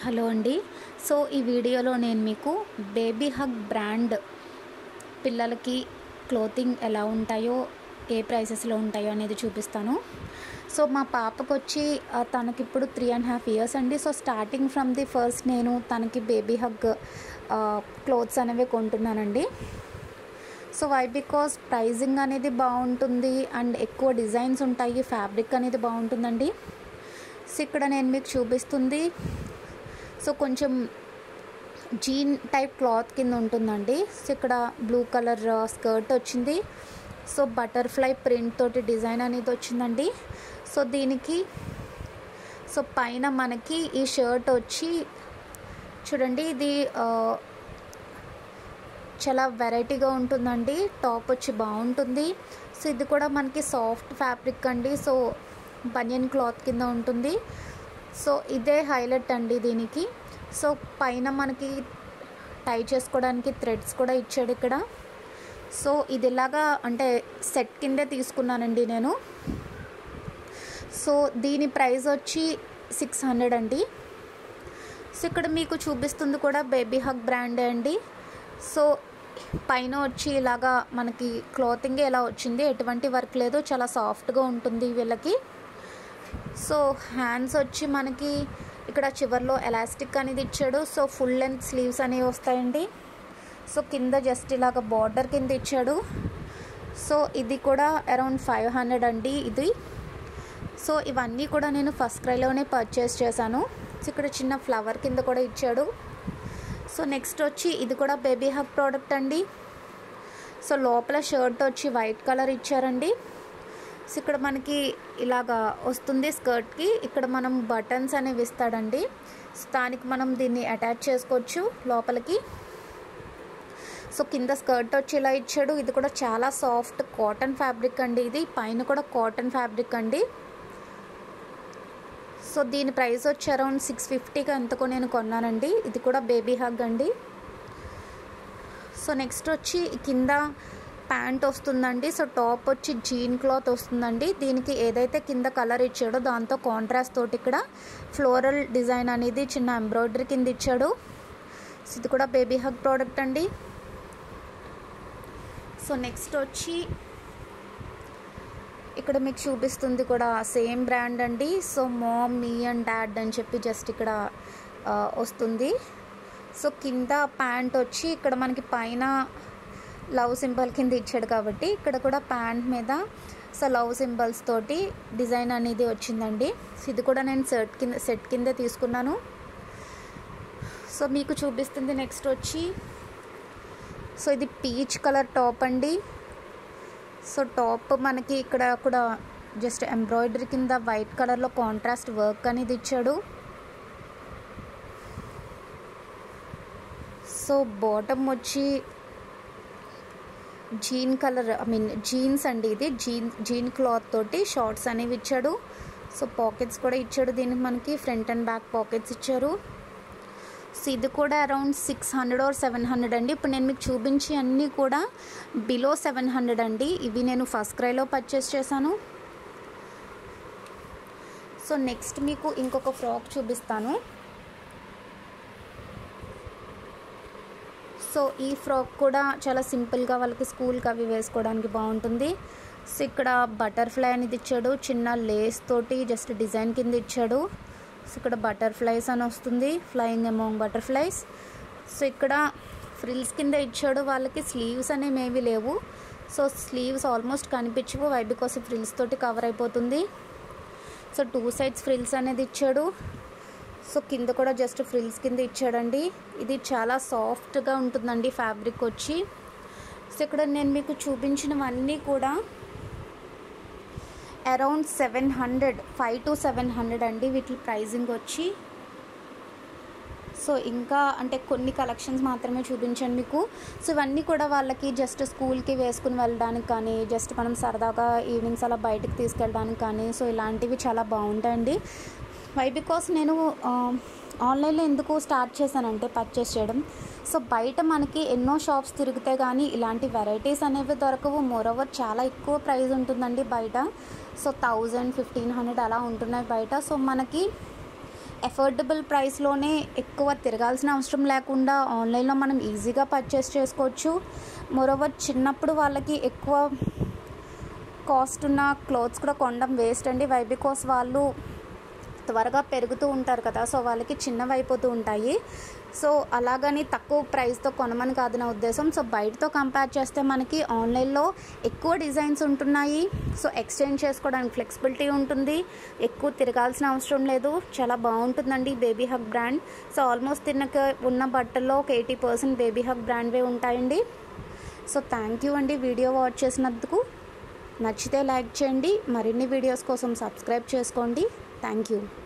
hello అండి so ఈ వీడియోలో నేను మీకు బేబీ హగ్ బ్రాండ్ పిల్లలకి క్లోతింగ్ ఎలా ఉంటాయో ఏ ప్రైసెస్లో ఉంటాయో అనేది చూపిస్తాను సో మా పాపకు వచ్చి ఆ, తనకి ఇప్పుడు త్రీ అండ్ హాఫ్ ఇయర్స్ అండి so starting from the first నేను తనకి బేబీ హగ్ క్లోత్స్ అనేవి కొంటున్నానండి సో వై బికాస్ ప్రైజింగ్ అనేది బాగుంటుంది అండ్ ఎక్కువ డిజైన్స్ ఉంటాయి ఫ్యాబ్రిక్ అనేది బాగుంటుందండి సో ఇక్కడ నేను మీకు చూపిస్తుంది సో కొంచెం జీన్ టైప్ క్లాత్ కింద ఉంటుందండి సో ఇక్కడ బ్లూ కలర్ స్కర్ట్ వచ్చింది సో బటర్ఫ్లై ప్రింట్ తోటి డిజైన్ అనేది వచ్చిందండి సో దీనికి సో పైన మనకి ఈ షర్ట్ వచ్చి చూడండి ఇది ఆ, చాలా వెరైటీగా ఉంటుందండి టాప్ వచ్చి బాగుంటుంది సో ఇది కూడా మనకి సాఫ్ట్ ఫ్యాబ్రిక్ అండి సో బనియన్ క్లాత్ కింద ఉంటుంది సో ఇదే హైలైట్ అండి దీనికి సో పైన మనకి టై చేసుకోవడానికి థ్రెడ్స్ కూడా ఇచ్చాడు ఇక్కడ సో ఇది ఇలాగా అంటే సెట్ కిందే తీసుకున్నానండి నేను సో దీని ప్రైస్ వచ్చి సిక్స్ హండ్రెడ్ అండి సో ఇక్కడ మీకు చూపిస్తుంది కూడా బేబీ హగ్ బ్రాండే అండి సో పైన వచ్చి ఇలాగా మనకి క్లాతింగ్ ఎలా వచ్చింది ఎటువంటి వర్క్ లేదు చాలా సాఫ్ట్గా ఉంటుంది వీళ్ళకి సో హ్యాండ్స్ వచ్చి మనకి ఇక్కడ చివర్లో ఎలాస్టిక్ అనేది ఇచ్చాడు సో ఫుల్ లెంత్ స్లీవ్స్ అనేవి వస్తాయండి సో కింద జస్ట్ ఇలాగ బార్డర్ కింద ఇచ్చాడు సో ఇది కూడా అరౌండ్ ఫైవ్ హండ్రెడ్ అండి ఇది సో ఇవన్నీ కూడా నేను ఫస్ట్ క్రైలోనే పర్చేస్ చేశాను సో ఇక్కడ చిన్న ఫ్లవర్ కింద కూడా ఇచ్చాడు సో నెక్స్ట్ వచ్చి ఇది కూడా బేబీ హగ్ ప్రోడక్ట్ అండి సో లోపల షర్ట్ వచ్చి వైట్ కలర్ ఇచ్చారండి సో ఇక్కడ మనకి ఇలాగా వస్తుంది స్కర్ట్కి ఇక్కడ మనం బటన్స్ అనేవి ఇస్తాడండి సో దానికి మనం దీన్ని అటాచ్ చేసుకోవచ్చు లోపలికి సో కింద స్కర్ట్ వచ్చి ఇలా ఇచ్చాడు ఇది కూడా చాలా సాఫ్ట్ కాటన్ ఫ్యాబ్రిక్ అండి ఇది పైన కూడా కాటన్ ఫ్యాబ్రిక్ అండి సో దీని ప్రైస్ వచ్చి అరౌండ్ సిక్స్ ఫిఫ్టీగా ఎంతకో నేను కొన్నానండి ఇది కూడా బేబీ హగ్ అండి సో నెక్స్ట్ వచ్చి కింద ప్యాంట్ వస్తుందండి సో టాప్ వచ్చి జీన్ క్లాత్ వస్తుందండి దీనికి ఏదైతే కింద కలర్ ఇచ్చాడో దాంతో కాంట్రాస్ట్ తోటి ఇక్కడ ఫ్లోరల్ డిజైన్ అనేది చిన్న ఎంబ్రాయిడరీ కింద ఇచ్చాడు సో ఇది కూడా బేబీ హగ్ ప్రోడక్ట్ అండి సో నెక్స్ట్ వచ్చి ఇక్కడ మీకు చూపిస్తుంది కూడా సేమ్ బ్రాండ్ అండి so mom me and dad అని చెప్పి జస్ట్ ఇక్కడ ఆ, వస్తుంది సో కింద ప్యాంట్ వచ్చి ఇక్కడ మనకి పైన లవ్ సింబల్ కింద ఇచ్చాడు కాబట్టి ఇక్కడ కూడా ప్యాంట్ మీద సో లవ్ సింబల్స్ తోటి డిజైన్ అనేది వచ్చిందండి సో ఇది కూడా నేను సెట్ కింద సెట్ కింద తీసుకున్నాను సో మీకు చూపిస్తుంది నెక్స్ట్ వచ్చి సో ఇది పీచ్ కలర్ టాప్ అండి సో టాప్ మనకి ఇక్కడ కూడా జస్ట్ ఎంబ్రాయిడరీ కింద వైట్ కలర్లో కాంట్రాస్ట్ వర్క్ అనేది ఇచ్చాడు సో బాటమ్ వచ్చి jean colour I mean jeans అండి ఇది జీన్ జీన్ క్లాత్ తోటి షార్ట్స్ అనేవి ఇచ్చాడు సో పాకెట్స్ కూడా ఇచ్చాడు దీనికి మనకి ఫ్రంట్ అండ్ బ్యాక్ పాకెట్స్ ఇచ్చారు సో ఇది కూడా around six hundred or seven hundred అండి ఇప్పుడు నేను మీకు చూపించి అన్నీ కూడా బిలో సెవెన్ హండ్రెడ్ అండి ఇవి నేను ఫస్ట్ క్రైలో పర్చేస్ చేశాను సో నెక్స్ట్ మీకు ఇంకొక ఫ్రాక్ చూపిస్తాను సో ఈ ఫ్రాక్ కూడా చాలా సింపుల్గా వాళ్ళకి స్కూల్కి అవి వేసుకోవడానికి బాగుంటుంది సో ఇక్కడ బటర్ఫ్లై అనేది ఇచ్చాడు చిన్న లేస్ తోటి జస్ట్ డిజైన్ కింద ఇచ్చాడు సో ఇక్కడ బటర్ఫ్లైస్ అని వస్తుంది ఫ్లయింగ్ అమౌంగ్ బటర్ఫ్లైస్ సో ఇక్కడ ఫ్రిల్స్ కింద ఇచ్చాడు వాళ్ళకి స్లీవ్స్ అనేవి ఏవి లేవు సో స్లీవ్స్ ఆల్మోస్ట్ కనిపించవు వై బికాస్ ఫ్రిల్స్ తోటి కవర్ అయిపోతుంది సో టూ సైడ్స్ ఫ్రిల్స్ అనేది ఇచ్చాడు సో కింద కూడా జస్ట్ ఫ్రిల్స్ కింద ఇచ్చాడండి ఇది చాలా సాఫ్ట్గా ఉంటుందండి ఫ్యాబ్రిక్ వచ్చి సో ఇక్కడ నేను మీకు చూపించినవన్నీ కూడా around seven hundred five to seven hundred అండి వీటి ప్రైజింగ్ వచ్చి సో ఇంకా అంటే కొన్ని కలెక్షన్స్ మాత్రమే చూపించాను మీకు సో ఇవన్నీ కూడా వాళ్ళకి జస్ట్ స్కూల్కి వేసుకుని వెళ్ళడానికి కానీ జస్ట్ మనం సరదాగా ఈవినింగ్స్ అలా బయటకు తీసుకెళ్ళడానికి కానీ సో ఇలాంటివి చాలా బాగుంటాయండి వై బికాస్ నేను ఆ, ఆన్లైన్లో ఎందుకు స్టార్ట్ చేశానంటే పర్చేస్ చేయడం సో బయట మనకి ఎన్నో షాప్స్ తిరిగితే కానీ ఇలాంటి వెరైటీస్ అనేవి దొరకవు మోరోవర్ చాలా ఎక్కువ ప్రైస్ ఉంటుందండి బయట సో థౌజండ్ ఫిఫ్టీన్ హండ్రెడ్ అలా ఉంటున్నాయి బయట సో మనకి ఎఫోర్డబుల్ ప్రైస్లోనే ఎక్కువ తిరగాల్సిన అవసరం లేకుండా ఆన్లైన్లో మనం ఈజీగా పర్చేస్ చేసుకోవచ్చు మరోవర్ చిన్నప్పుడు వాళ్ళకి ఎక్కువ కాస్ట్ ఉన్న క్లోత్స్ కూడా కొనడం వేస్ట్ అండి వై బికాస్ వాళ్ళు త్వరగా పెరుగుతూ ఉంటారు కదా సో వాళ్ళకి చిన్నవి అయిపోతూ ఉంటాయి సో అలాగని తక్కువ ప్రైస్తో కొనమని కాదు నా ఉద్దేశం సో బయటతో కంపేర్ చేస్తే మనకి ఆన్లైన్లో ఎక్కువ డిజైన్స్ ఉంటున్నాయి సో ఎక్స్చేంజ్ చేసుకోవడానికి ఫ్లెక్సిబిలిటీ ఉంటుంది ఎక్కువ తిరగాల్సిన అవసరం లేదు చాలా బాగుంటుందండి Baby Hug brand so almost తిన్నక ఉన్న బట్టల్లో ఒక ఎయిటీ పర్సెంట్ బేబీ హగ్ బ్రాండ్వే ఉంటాయండి సో థ్యాంక్ యూ అండి వీడియో వాచ్ చేసినందుకు నచ్చితే లైక్ చేయండి మరిన్ని వీడియోస్ కోసం సబ్స్క్రైబ్ చేసుకోండి థ్యాంక్ యూ